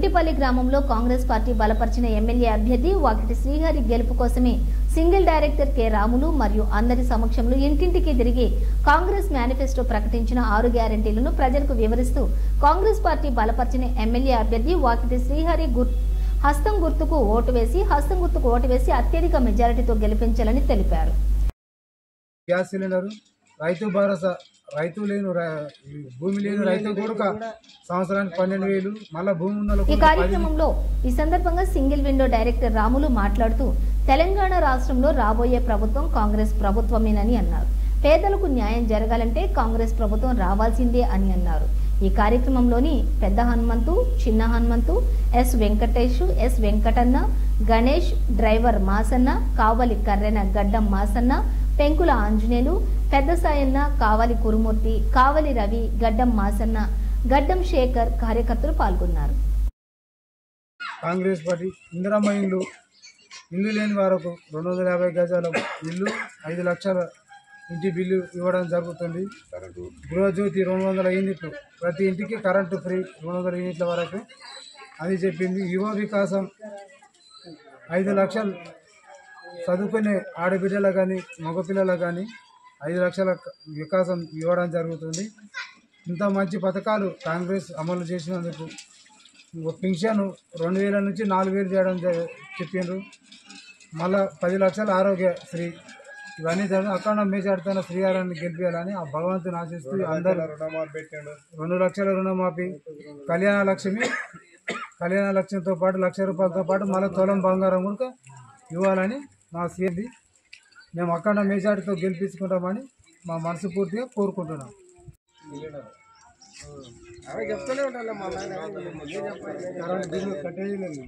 గుట్టిపల్లి గ్రామంలో కాంగ్రెస్ పార్టీ బలపరిచిన ఎమ్మెల్యే అభ్యర్థి వాకిటి శ్రీహరి గెలుపు కోసమే సింగిల్ డైరెక్టర్ కె రాములు మరియు అందరి సమక్షంలో ఇంటింటికి తిరిగి కాంగ్రెస్ మేనిఫెస్టో ప్రకటించిన ఆరు గ్యారంటీలను ప్రజలకు వివరిస్తూ కాంగ్రెస్ పార్టీ బలపరిచిన ఎమ్మెల్యే అభ్యర్థి వాకిటి శ్రీహరి గుర్ హస్తం గుర్తుకు ఓటు వేసి హస్తం గుర్తుకు ఓటు వేసి అత్యధిక మెజారిటీతో గెలిపించాలని తెలిపారు గ్యాస్ సిలిండర్ రైతు భరోసా రైతు లేని రై- ఈ భూమి లేని రైతు కూడా సంవత్సరానికి పన్నెండు వేలు మళ్ళా భూమి ఉన్న వాళ్ళకు ఈ కూడా పది- కార్యక్రమంలో ఈ సందర్భంగా సింగిల్ విండో డైరెక్టర్ రాములు మాట్లాడుతూ తెలంగాణ రాష్ట్రంలో రాబోయే ప్రభుత్వం కాంగ్రెస్ ప్రభుత్వమేనని అన్నారు పేదలకు న్యాయం జరగాలంటే కాంగ్రెస్ ప్రభుత్వం రావాల్సిందే అని అన్నారు ఈ కార్యక్రమంలోని పెద్ద హనుమంతు చిన్న Hanumanthu S Venkatesh S Venkatanna Ganesh driver Masanna Kavali Karrena Gaddam Masanna పెంకుల Anjaneyulu పెద్ద సాయన్న కావలి కురుమూర్తి కావలి రవి గడ్డం మాసన్న గడ్డం శేఖర్ కార్యకర్తలు పాల్గొన్నారు కాంగ్రెస్ పార్టీ ఇందిరమ్మ ఇల్లు ఇల్లు లేని వారికి రెండు వందల యాభై గజాల ఇల్లు ఐదు లక్షల ఇంటి బిల్లు ఇవ్వడం జరుగుతుంది గృహజ్యోతి రెండు వందల యూనిట్లు ప్రతి ఇంటికి కరెంటు ఫ్రీ రెండు వందల యూనిట్ల వరకు అని చెప్పింది యువ వికాసం ఐదు లక్షలు చదువుకునే ఆడబిడ్డలకు కానీ మగపిల్లలకు కానీ ఐదు లక్షల వికాసం ఇవ్వడం జరుగుతుంది ఇంత మంచి పథకాలు కాంగ్రెస్ అమలు చేసినందుకు పింఛను రెండు వేల నుంచి నాలుగు వేలు చేయడం జ- చెప్పిండ్రు మళ్ళా పది లక్షల ఆరోగ్య శ్రీ ఇవన్నీ జరిగి అక్కడ మేజాడుతున్న శ్రీహారాన్ని గెలిపించాలని ఆ భగవంతుని ఆశిస్తూ అందరూ రెండు లక్షల రుణమాఫీ కళ్యాణ లక్ష్మి కళ్యాణ లక్ష్మితో పాటు లక్ష రూపాయలతో పాటు మళ్ళీ తులం బంగారం కూడా ఇవ్వాలని మా సీఎంది మేము అక్కడ మేజార్టీతో గెలిపించుకుంటామని మా మనసు పూర్తిగా కోరుకుంటున్నాం కరెంట్ బిల్లు కట్టేయలేదు